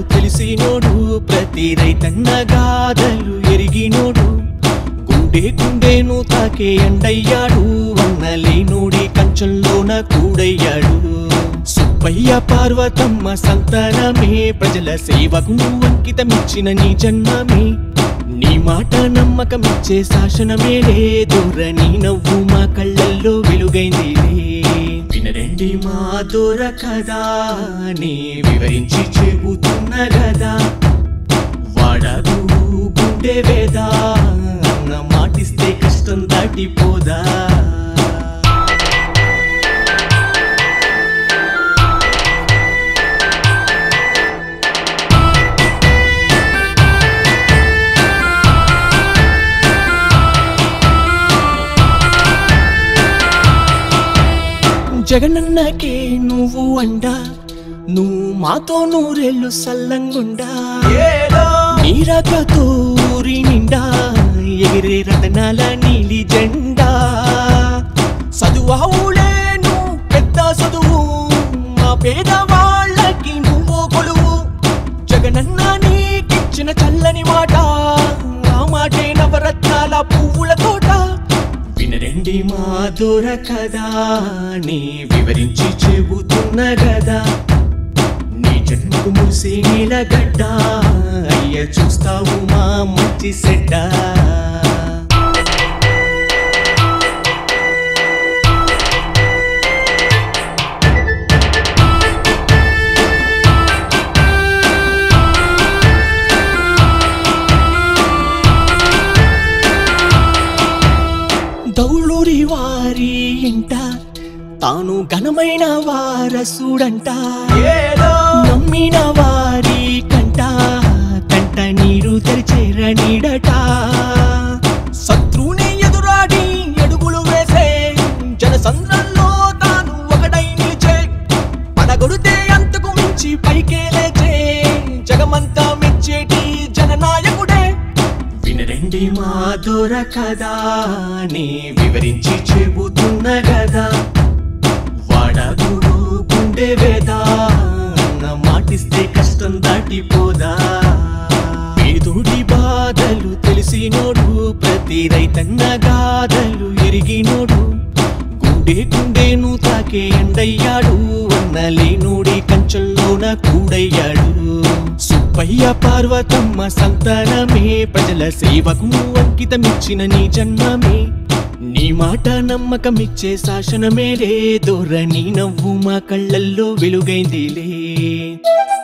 తెలిసినోడు ప్రతి రైతన్న గాథలు ఎరిగినోడు గుండె గుండెను తాకే ఎండయ్యాడు అన్నలేనోడి కంచంలోన కూడయ్యాడు సుబ్బయ్య పార్వతమ్మ సంతానమే ప్రజల సేవకు అంకితమిచ్చిన నీ జన్మమే నీ మాట నమ్మకమిచ్చే శాసనమేలే దూరని నవ్వు మా కళ్ళల్లో వెలుగైందిలే వినరండి మా దూర కదా నీ వివరించి చెబుతున్న గదా వాడకు గుండె వేదా అన్న మాటిస్తే కష్టం దాటిపోదా జగనన్నకే నువ్వు అండా నువ్వు మాతో నూరేళ్ళు సల్లంగుండా నీరాకతో ఊరి నిండా ఎగిరే రతనాల నీలి జెండా చదువావులే నువ్వు పెద్ద చదువు మా పేదవాళ్ళకి నువ్వు కొలువు జగనన్న నీకిచ్చిన చల్లని మాట ఆ మాటే నవరత్నాల పువ్వుల తోట వినరండి మా దూర కదా నీ వివరించి చెబుతున్న గదా నీ జన్మకు మురిసే నీలగడ్డ అయ్య చూస్తావు మా మంచి సెడ్డ దౌళూరి వారి ఇంట తాను ఘనమైన వారసుడంట నమ్మిన వారి కంట కంట నీరు తెరిచేరనీడట శత్రువుని ఎదురాడి అడుగులు వేసే జనసంద్రంలో తాను ఒకడై నిలిచే పడగొడితే అంతకు మించి పైకే లేచే జగమంతా మెచ్చేటి జననాయకుడే వినరండి మా దూర కదా నీ వివరించి చెబుతున్న గదా వాడకు గుండె వేదా అన్న మాటిస్తే కష్టం దాటిపోదా పేదోడి బాధలు తెలిసినోడు ప్రతి రైతన్న గాథలు ఎరిగినోడు గుండె గుండెను తాకే ఎండయ్యాడు అన్నలేనోడి కంచంలోన కూడయ్యాడు సుబ్బయ్య పార్వతమ్మ సంతానమే ప్రజల సేవకు అంకితమిచ్చిన నీ జన్మమే నీ మాట నమ్మకమిచ్చే శాసనమేలే దూరని నవ్వు మా కళ్ళల్లో వెలుగైందిలే